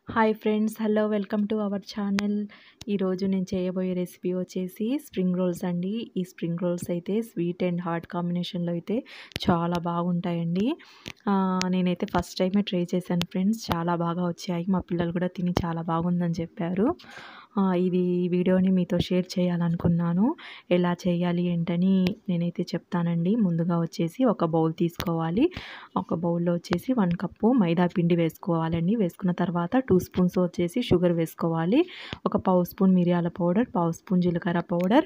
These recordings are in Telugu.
hi friends hello welcome to our channel ఈరోజు నేను చేయబోయే రెసిపీ వచ్చేసి స్ప్రింగ్ రోల్స్ అండి ఈ స్ప్రింగ్ రోల్స్ అయితే స్వీట్ అండ్ హాట్ కాంబినేషన్లో అయితే చాలా బాగుంటాయండి ఆ, నేనైతే ఫస్ట్ టైమే ట్రై చేశాను ఫ్రెండ్స్ చాలా బాగా వచ్చాయి మా పిల్లలు కూడా తిని చాలా బాగుందని చెప్పారు ఆ, ఇది ఈ వీడియోని మీతో షేర్ చేయాలనుకున్నాను ఎలా చేయాలి ఏంటని నేనైతే చెప్తానండి ముందుగా వచ్చేసి ఒక బౌల్ తీసుకోవాలి ఒక బౌల్లో వచ్చేసి వన్ కప్పు మైదా పిండి వేసుకోవాలండి వేసుకున్న తర్వాత టూ స్పూన్స్ వచ్చేసి షుగర్ వేసుకోవాలి ఒక పావు స్పూన్ మిరియాల పౌడర్ పావు స్పూన్ జీలకర్ర పౌడర్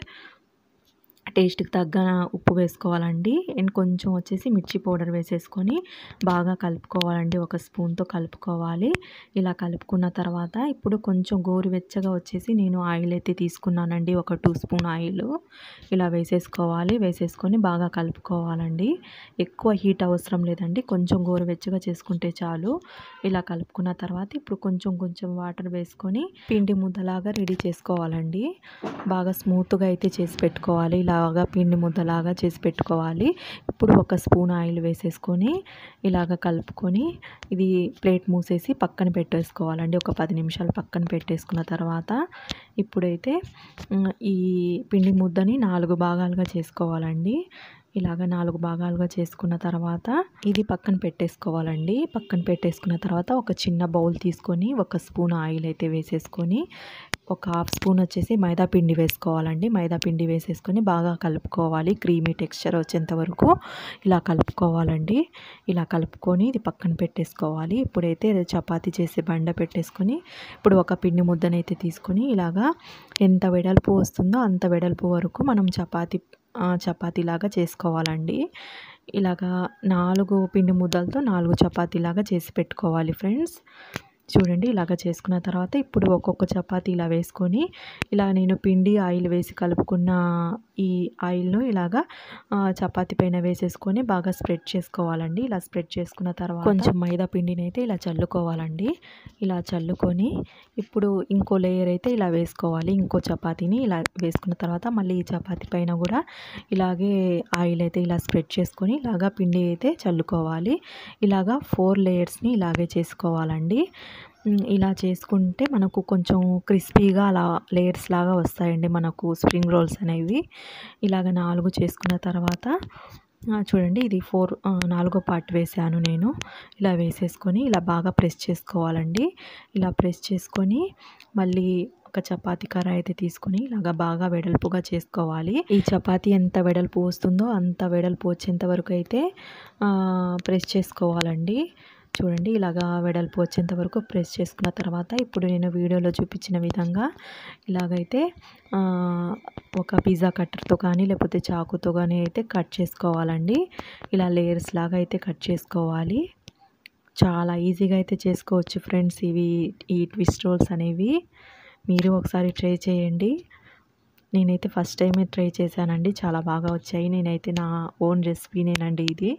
టేస్ట్కి తగ్గ ఉప్పు వేసుకోవాలండి అండ్ కొంచెం వచ్చేసి మిర్చి పౌడర్ వేసేసుకొని బాగా కలుపుకోవాలండి ఒక స్పూన్తో కలుపుకోవాలి ఇలా కలుపుకున్న తర్వాత ఇప్పుడు కొంచెం గోరువెచ్చగా వచ్చేసి నేను ఆయిల్ అయితే తీసుకున్నానండి ఒక టూ స్పూన్ ఆయిల్ ఇలా వేసేసుకోవాలి వేసేసుకొని బాగా కలుపుకోవాలండి ఎక్కువ హీట్ అవసరం లేదండి కొంచెం గోరువెచ్చగా చేసుకుంటే చాలు ఇలా కలుపుకున్న తర్వాత ఇప్పుడు కొంచెం కొంచెం వాటర్ వేసుకొని పిండి ముద్దలాగా రెడీ చేసుకోవాలండి బాగా స్మూత్గా అయితే చేసి పెట్టుకోవాలి ఇలాగా పిండి ముద్దలాగా చేసి పెట్టుకోవాలి ఇప్పుడు ఒక స్పూన్ ఆయిల్ వేసేసుకొని ఇలాగ కలుపుకొని ఇది ప్లేట్ మూసేసి పక్కన పెట్టేసుకోవాలండి ఒక పది నిమిషాలు పక్కన పెట్టేసుకున్న తర్వాత ఇప్పుడైతే ఉమ్, ఈ పిండి ముద్దని నాలుగు భాగాలుగా చేసుకోవాలండి ఇలాగ నాలుగు భాగాలుగా చేసుకున్న తర్వాత ఇది పక్కన పెట్టేసుకోవాలండి పక్కన పెట్టేసుకున్న తర్వాత ఒక చిన్న బౌల్ తీసుకొని ఒక స్పూన్ ఆయిల్ అయితే వేసేసుకొని ఒక హాఫ్ స్పూన్ వచ్చేసి మైదా పిండి వేసుకోవాలండి మైదా పిండి వేసేసుకొని బాగా కలుపుకోవాలి క్రీమీ టెక్స్చర్ వచ్చేంత వరకు ఇలా కలుపుకోవాలండి ఇలా కలుపుకొని ఇది పక్కన పెట్టేసుకోవాలి ఇప్పుడైతే చపాతీ చేసే బండ పెట్టేసుకొని ఇప్పుడు ఒక పిండి ముద్దనైతే తీసుకొని ఇలాగా ఎంత వెడల్పు వస్తుందో అంత వెడల్పు వరకు మనం చపాతీ ఆ, చపాతీలాగా చేసుకోవాలండి ఇలాగా నాలుగు పిండి ముద్దలతో నాలుగు చపాతీలాగా చేసి పెట్టుకోవాలి ఫ్రెండ్స్ చూడండి ఇలాగ చేసుకున్న తర్వాత ఇప్పుడు ఒక్కొక్క చపాతీ ఇలా వేసుకొని ఇలా నేను పిండి ఆయిల్ వేసి కలుపుకున్న ఈ ఆయిల్ను ఇలాగా ఆ, చపాతీ పైన వేసేసుకొని బాగా స్ప్రెడ్ చేసుకోవాలండి ఇలా స్ప్రెడ్ చేసుకున్న తర్వాత కొంచెం మైదా పిండిని అయితే ఇలా చల్లుకోవాలండి ఇలా చల్లుకొని ఇప్పుడు ఇంకో లేయర్ అయితే ఇలా వేసుకోవాలి ఇంకో చపాతీని ఇలా వేసుకున్న తర్వాత మళ్ళీ ఈ చపాతీ పైన కూడా ఇలాగే ఆయిల్ అయితే ఇలా స్ప్రెడ్ చేసుకొని ఇలాగా పిండి అయితే చల్లుకోవాలి ఇలాగా ఫోర్ లేయర్స్ని ఇలాగే చేసుకోవాలండి ఉమ్, ఇలా చేసుకుంటే మనకు కొంచెం క్రిస్పీగా అలా లేయర్స్ లాగా వస్తాయండి మనకు స్ప్రింగ్ రోల్స్ అనేవి ఇలాగ నాలుగు చేసుకున్న తర్వాత ఆ, చూడండి ఇది ఫోర్ ఆ, నాలుగో పార్ట్ వేసాను నేను ఇలా వేసేసుకొని ఇలా బాగా ప్రెస్ చేసుకోవాలండి ఇలా ప్రెస్ చేసుకొని మళ్ళీ ఒక చపాతీ కర్ర అయితే తీసుకొని ఇలాగా బాగా వెడల్పుగా చేసుకోవాలి ఈ చపాతీ ఎంత వెడల్పు వస్తుందో అంత వెడల్పు వచ్చేంత వరకు అయితే ఆ, ప్రెస్ చేసుకోవాలండి చూడండి ఇలాగా వెడల్పు వచ్చేంత వరకు ప్రెస్ చేసుకున్న తర్వాత ఇప్పుడు నేను వీడియోలో చూపించిన విధంగా ఇలాగైతే ఆ, ఒక పిజ్జా కట్టర్తో కానీ లేకపోతే చాకుతో కానీ అయితే కట్ చేసుకోవాలండి ఇలా లేయర్స్ లాగా అయితే కట్ చేసుకోవాలి చాలా ఈజీగా అయితే చేసుకోవచ్చు ఫ్రెండ్స్ ఇవి ఈ ట్విస్ట్ రోల్స్ అనేవి మీరు ఒకసారి ట్రై చేయండి నేనైతే ఫస్ట్ టైమే ట్రై చేశానండి చాలా బాగా వచ్చాయి నేనైతే నా ఓన్ రెసిపీనేనండి ఇది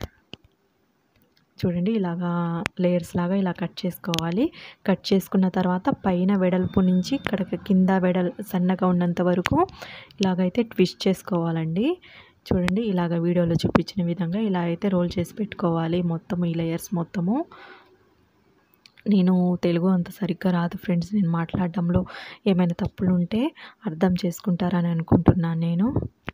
చూడండి ఇలాగా లేయర్స్ లాగా ఇలా కట్ చేసుకోవాలి కట్ చేసుకున్న తర్వాత పైన వెడల్పు నుంచి ఇక్కడ కింద వెడల్ సన్నగా ఉన్నంత వరకు ఇలాగైతే ట్విస్ట్ చేసుకోవాలండి చూడండి ఇలాగ వీడియోలో చూపించిన విధంగా ఇలా అయితే రోల్ చేసి పెట్టుకోవాలి మొత్తం ఈ లేయర్స్ మొత్తము నేను తెలుగు అంత సరిగ్గా రాదు ఫ్రెండ్స్ నేను మాట్లాడడంలో ఏమైనా తప్పులు ఉంటే అర్థం చేసుకుంటారని అనుకుంటున్నాను నేను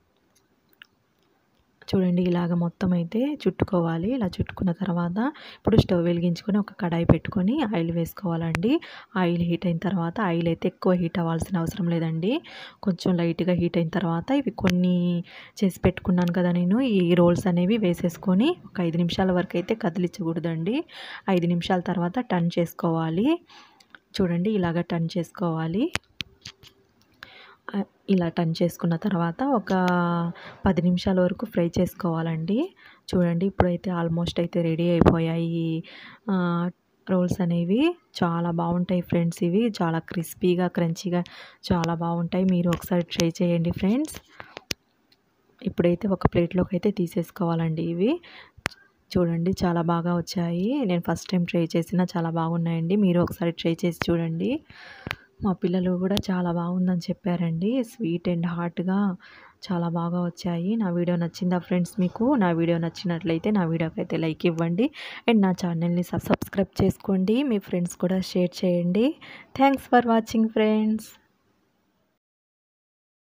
చూడండి ఇలాగ మొత్తం అయితే చుట్టుకోవాలి ఇలా చుట్టుకున్న తర్వాత ఇప్పుడు స్టవ్ వెలిగించుకొని ఒక కడాయి పెట్టుకొని ఆయిల్ వేసుకోవాలండి ఆయిల్ హీట్ అయిన తర్వాత ఆయిల్ అయితే ఎక్కువ హీట్ అవ్వాల్సిన అవసరం లేదండి కొంచెం లైట్గా హీట్ అయిన తర్వాత ఇవి కొన్ని చేసి పెట్టుకున్నాను కదా నేను ఈ రోల్స్ అనేవి వేసేసుకొని ఒక ఐదు నిమిషాల వరకు అయితే కదిలించకూడదండి ఐదు నిమిషాల తర్వాత టర్న్ చేసుకోవాలి చూడండి ఇలాగ టర్న్ చేసుకోవాలి ఆ, ఇలా టర్న్ చేసుకున్న తర్వాత ఒక పది నిమిషాల వరకు ఫ్రై చేసుకోవాలండి చూడండి ఇప్పుడైతే ఆల్మోస్ట్ అయితే రెడీ అయిపోయాయి ఆ, రోల్స్ అనేవి చాలా బాగుంటాయి ఫ్రెండ్స్ ఇవి చాలా క్రిస్పీగా క్రంచీగా చాలా బాగుంటాయి మీరు ఒకసారి ట్రై చేయండి ఫ్రెండ్స్ ఇప్పుడైతే ఒక ప్లేట్లోకి అయితే తీసేసుకోవాలండి ఇవి చూడండి చాలా బాగా వచ్చాయి నేను ఫస్ట్ టైం ట్రై చేసిన చాలా బాగున్నాయండి మీరు ఒకసారి ట్రై చేసి చూడండి మా పిల్లలు కూడా చాలా బాగుందని చెప్పారండి స్వీట్ అండ్ హాట్గా చాలా బాగా వచ్చాయి నా వీడియో నచ్చిందా ఫ్రెండ్స్ మీకు నా వీడియో నచ్చినట్లయితే నా వీడియోకి అయితే లైక్ ఇవ్వండి అండ్ నా ఛానల్ని సబ్స్క్రైబ్ చేసుకోండి మీ ఫ్రెండ్స్ కూడా షేర్ చేయండి థ్యాంక్స్ ఫర్ వాచింగ్ ఫ్రెండ్స్